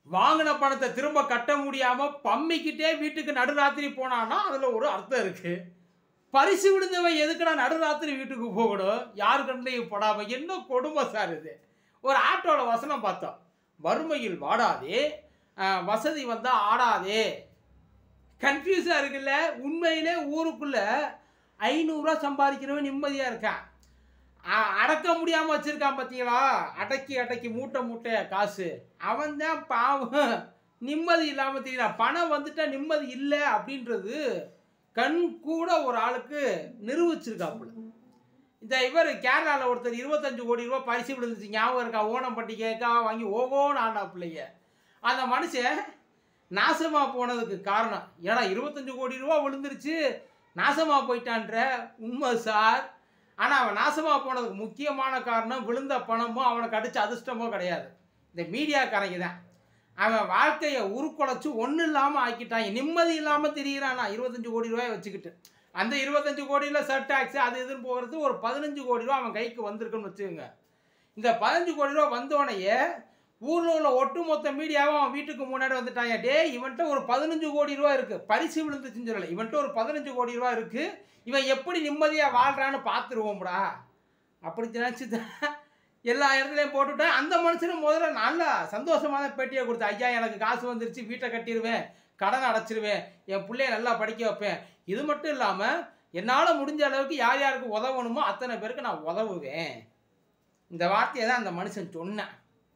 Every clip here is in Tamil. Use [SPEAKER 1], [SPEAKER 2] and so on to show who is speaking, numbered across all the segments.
[SPEAKER 1] வாங்கின பணத்தை திரும்ப கட்ட முடியாமல் பம்மிக்கிட்டே வீட்டுக்கு நடுராத்திரி போனான்னா அதில் ஒரு அர்த்தம் இருக்குது பரிசு விடுந்தவன் எதுக்குடா நடுராத்திரி வீட்டுக்கு போகணும் யாரு கண்ணையும் படாமல் என்ன கொடுமை சார் இது ஒரு ஆட்டோவில் வசனம் பார்த்தோம் வறுமையில் வாடாதே ஆஹ், வசதி வந்தால் ஆடாதே கன்ஃபியூஸாக இருக்குல்ல உண்மையிலே ஊருக்குள்ள ஐநூறுரூவா சம்பாதிக்கிறவன் நிம்மதியாக இருக்கான் அ- அடக்க முடியாமல் வச்சுருக்கான் பார்த்தீங்களா அடக்கி அடக்கி மூட்டை மூட்டையா காசு அவன் தான் பாவம் நிம்மதி இல்லாமல் தெரியறான் பணம் வந்துட்டா நிம்மதி இல்லை அப்படின்றது கண் கூட ஒரு ஆளுக்கு நிரூபிச்சிருக்காப்புல இந்த இவர் கேரளாவில் ஒருத்தர் இருபத்தஞ்சு கோடி ரூபா பரிசு விழுந்துச்சு ஞாபகம் இருக்கா ஓணம் பண்டிகைக்காக வாங்கி ஓகோன்னு ஆனா பிள்ளைங்க அந்த மனுஷன் நாசமாக போனதுக்கு காரணம் ஏன்னா இருபத்தஞ்சு கோடி ரூபா விழுந்துருச்சு நாசமாக போயிட்டான்ற உண்மை சார் ஆனால் அவன் நாசமாக போனதுக்கு முக்கியமான காரணம் விழுந்த பணமும் அவனுக்கு அடிச்ச அதிர்ஷ்டமோ கிடையாது இந்த மீடியாக்காரங்க தான் அவன் வாழ்க்கையை உருக்குலைச்சு ஒன்றும் இல்லாமல் ஆக்கிட்டாங்க நிம்மதி இல்லாமல் திரியிறானா இருபத்தஞ்சு கோடி ரூபாய் வச்சுக்கிட்டு அந்த இருபத்தஞ்சு கோடியில் சர் டாக்ஸ் அது இதுன்னு போகிறது ஒரு பதினஞ்சு கோடி ரூபா அவன் கைக்கு வந்திருக்குன்னு வச்சுக்கோங்க இந்த பதினஞ்சு கோடி ரூபா வந்தோடனே ஊரில் உள்ள ஒட்டுமொத்த மீடியாவும் அவன் வீட்டுக்கு முன்னாடி வந்துட்டாங்க டேய் இவன்கிட்ட ஒரு பதினஞ்சு கோடி ரூபா இருக்குது பரிசு விழுந்துச்சுன்னு சொல்லலை இவன்கிட்ட ஒரு பதினஞ்சு கோடி ரூபா இருக்குது இவன் எப்படி நிம்மதியாக வாழ்கிறான்னு பார்த்துருவோம்டா அப்படி நினச்சி தான் எல்லா இடத்துலையும் போட்டுவிட்டேன் அந்த மனுஷனும் முதல்ல நல்லா சந்தோஷமாக தான் பேட்டியை கொடுத்தேன் ஐயா எனக்கு காசு வந்துருச்சு வீட்டை கட்டிடுவேன் கடன் அடைச்சிருவேன் என் பிள்ளைய நல்லா படிக்க வைப்பேன் இது மட்டும் இல்லாமல் என்னால் முடிஞ்ச அளவுக்கு யார் யாருக்கு உதவணுமோ அத்தனை பேருக்கு நான் உதவுவேன் இந்த வார்த்தையை தான் அந்த மனுஷன் சொன்னேன்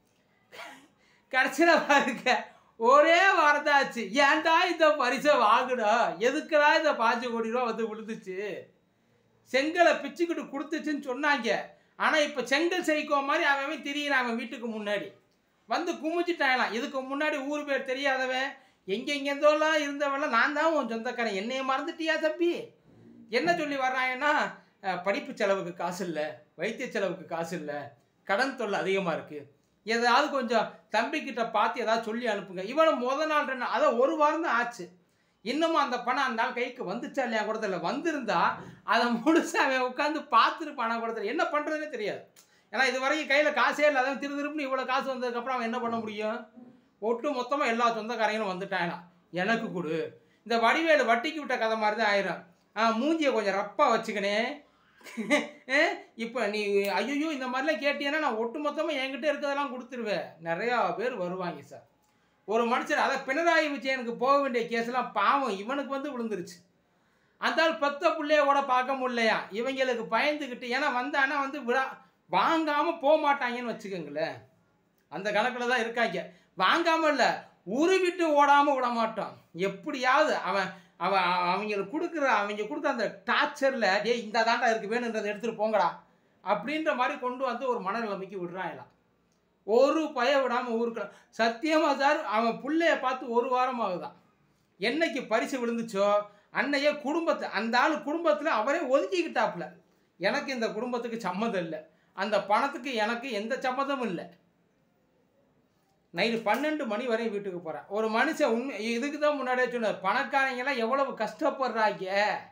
[SPEAKER 1] கடைசியில் பாருங்க ஒரே வாரத்தை ஆச்சு ஏன்டா இந்த பரிசை வாங்குடா எதுக்குடா இந்த பாஞ்சு கோடி ரூபா வந்து விழுந்துச்சு செங்கலை பிச்சுக்கிட்டு கொடுத்துச்சுன்னு சொன்னாங்க ஆனால் இப்போ செங்கல் செய்கோ மாதிரி அவன் அவன் திரியிறான் அவன் வீட்டுக்கு முன்னாடி வந்து குமிச்சிட்டாங்களாம் இதுக்கு முன்னாடி ஊர் பேர் தெரியாதவன் எங்கெங்கெந்தோலாம் இருந்தவன்லாம் நான் தான் உன் சொந்தக்காரன் என்னைய மறந்துட்டியா தம்பி என்ன சொல்லி வர்றாங்கன்னா அஹ், படிப்பு செலவுக்கு காசு இல்லை வைத்திய செலவுக்கு காசு இல்லை கடன் தொல்லை அதிகமாக இருக்குது ஏதாவது கொஞ்சம் தம்பிக்கிட்ட பார்த்து ஏதாவது சொல்லி அனுப்புங்க இவனை முத நாள் ரெண்டு அதை ஒரு வாரம் தான் ஆச்சு இன்னமும் அந்த பணம் அந்த ஆள் கைக்கு வந்துச்சா இல்லையா கூட தெரியல வந்திருந்தா அதை முழுசா அவன் உட்காந்து பார்த்துருப்பானா கூட தெரியல என்ன பண்ணுறதுனே தெரியாது ஏன்னா இது வரைக்கும் கையில் காசே இல்லாத திரு திருப்புன்னு இவ்வளோ காசு வந்ததுக்கப்புறம் அவன் என்ன பண்ண முடியும் ஒட்டு மொத்தமாக எல்லா சொந்தக்காரங்களும் வந்துட்டானா எனக்கு கொடு இந்த வடிவேலு வட்டிக்கு விட்ட கதை மாதிரி தான் ஆயிரும் ஆ மூஞ்சியை கொஞ்சம் ரப்பாக வச்சுக்கினே இப்போ நீ ஐயோ இந்த மாதிரிலாம் கேட்டீங்கன்னா நான் ஒட்டு மொத்தமாக என்கிட்ட இருக்கிறதெல்லாம் கொடுத்துருவேன் நிறையா பேர் வருவாங்க சார் ஒரு மனுஷன் அதை பினராயி விஜயனுக்கு போக வேண்டிய கேஸ்லாம் பாவம் இவனுக்கு வந்து விழுந்துருச்சு அந்த ஆள் பெத்த பிள்ளைய கூட பார்க்க முடியலையா இவங்களுக்கு பயந்துக்கிட்டு ஏன்னா வந்தானா வந்து விழா வாங்காமல் போக மாட்டாங்கன்னு வச்சுக்கோங்களேன் அந்த கணக்கில் தான் இருக்காங்க வாங்காமல் இல்லை உருவிட்டு ஓடாமல் விட மாட்டோம் எப்படியாவது அவன் அவன் அவங்களுக்கு கொடுக்குற அவங்க கொடுத்த அந்த டார்ச்சரில் டேய் இந்த தாண்டா இருக்கு வேணுன்றதை எடுத்துகிட்டு போங்கடா அப்படின்ற மாதிரி கொண்டு வந்து ஒரு மனநிலைமைக்கு விடுறாங்களாம் ஒரு பய விடாமல் ஊருக்கு சத்தியமாக சார் அவன் புள்ளைய பார்த்து ஒரு வாரம் ஆகுதான் என்னைக்கு பரிசு விழுந்துச்சோ அன்னைய குடும்பத்தை அந்த ஆள் குடும்பத்தில் அவரே ஒதுக்கிக்கிட்டாப்புல எனக்கு இந்த குடும்பத்துக்கு சம்மதம் இல்லை அந்த பணத்துக்கு எனக்கு எந்த சம்மதமும் இல்லை நைட்டு பன்னெண்டு மணி வரை வீட்டுக்கு போகிறேன் ஒரு மனுஷன் உண்மை இதுக்கு தான் முன்னாடியே சொன்னார் பணக்காரங்கெல்லாம் எவ்வளவு கஷ்டப்படுறாங்க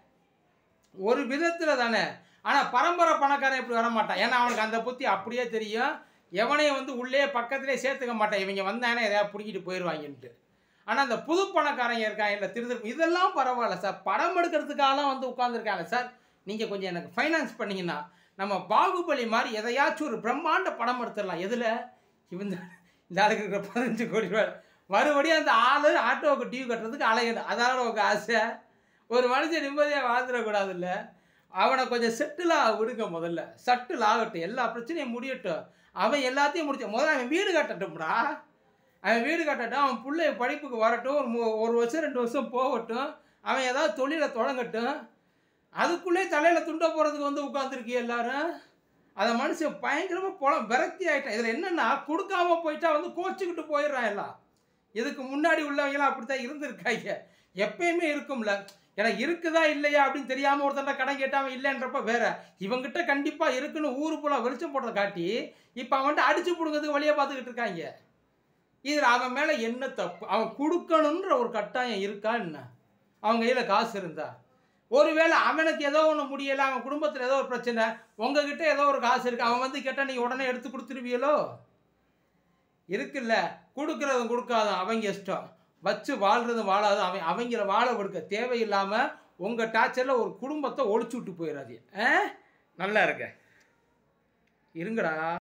[SPEAKER 1] ஒரு விதத்தில் தானே ஆனால் பரம்பரை பணக்காரன் இப்படி வர மாட்டான் ஏன்னா அவனுக்கு அந்த புத்தி அப்படியே தெரியும் எவனையும் வந்து உள்ளே பக்கத்திலே சேர்த்துக்க மாட்டான் இவங்க வந்தானே எதையாவது பிடிக்கிட்டு போயிடுவாங்கன்ட்டு ஆனால் அந்த புது பணக்காரங்க இருக்காங்க இல்லை திரு திரு இதெல்லாம் பரவாயில்ல சார் படம் எடுக்கிறதுக்காகலாம் வந்து உட்காந்துருக்காங்க சார் நீங்கள் கொஞ்சம் எனக்கு ஃபைனான்ஸ் பண்ணீங்கன்னா நம்ம பாகுபலி மாதிரி எதையாச்சும் ஒரு பிரம்மாண்ட படம் எடுத்துடலாம் எதில் இவன் இந்த ஆளுக்கு இருக்கிற பதினஞ்சு கோடி ரூபாய் மறுபடியும் அந்த ஆள் ஆட்டோவுக்கு டியூ கட்டுறதுக்கு அலையணும் அதான உங்கள் ஆசை ஒரு மனுஷன் நிம்மதியாக வாழ்ந்துடக்கூடாதுல்ல அவனை கொஞ்சம் செட்டிலாக விடுங்க முதல்ல செட்டில் ஆகட்டும் எல்லா பிரச்சனையும் முடியட்டும் அவன் எல்லாத்தையும் முடிச்ச முதல்ல அவன் வீடு கட்டட்டும்டா அவன் வீடு கட்டட்டும் அவன் பிள்ளை படிப்புக்கு வரட்டும் ஒரு மூ- ஒரு வருஷம் ரெண்டு வருஷம் போகட்டும் அவன் ஏதாவது தொழிலை தொடங்கட்டும் அதுக்குள்ளே தலையில் துண்ட போகிறதுக்கு வந்து உட்காந்துருக்கீ எல்லாரும் அதை மனுஷன் பயங்கரமாக புலம் விரக்தி ஆகிட்டான் இதில் என்னென்னா கொடுக்காம போயிட்டா வந்து கோச்சிக்கிட்டு போயிடுறான் எல்லாம் இதுக்கு முன்னாடி உள்ளவங்களாம் அப்படி தான் இருந்திருக்காங்க எப்பயுமே இருக்கும்ல ஏன்னா இருக்குதா இல்லையா அப்படின்னு தெரியாமல் ஒருத்தன்ட்ட கடன் கேட்டாமல் இல்லைன்றப்ப வேற இவங்கிட்ட கண்டிப்பாக இருக்குன்னு ஊரு போல வெளிச்சம் போடுறத காட்டி இப்போ அவன்கிட்ட அடிச்சு பிடுங்கிறதுக்கு வழியை பார்த்துக்கிட்டு இருக்காங்க இதில் அவன் மேலே என்ன தப்பு அவன் கொடுக்கணுன்ற ஒரு கட்டாயம் இருக்கா என்ன அவன் கையில் காசு இருந்தா ஒருவேளை அவனுக்கு ஏதோ ஒன்று முடியலை அவன் குடும்பத்தில் ஏதோ ஒரு பிரச்சனை உங்ககிட்ட ஏதோ ஒரு காசு இருக்கு அவன் வந்து கேட்டால் நீங்கள் உடனே எடுத்து கொடுத்துருவீங்களோ இருக்குல்ல கொடுக்கறதும் கொடுக்காதும் அவங்க இஷ்டம் வச்சு வாழ்றதும் வாழாதும் அவன் அவங்கள வாழ கொடுக்க தேவையில்லாமல் உங்கள் டார்ச்சரில் ஒரு குடும்பத்தை ஒழிச்சு விட்டு போயிடாதீங்க ஆ நல்லா இருக்க இருங்கடா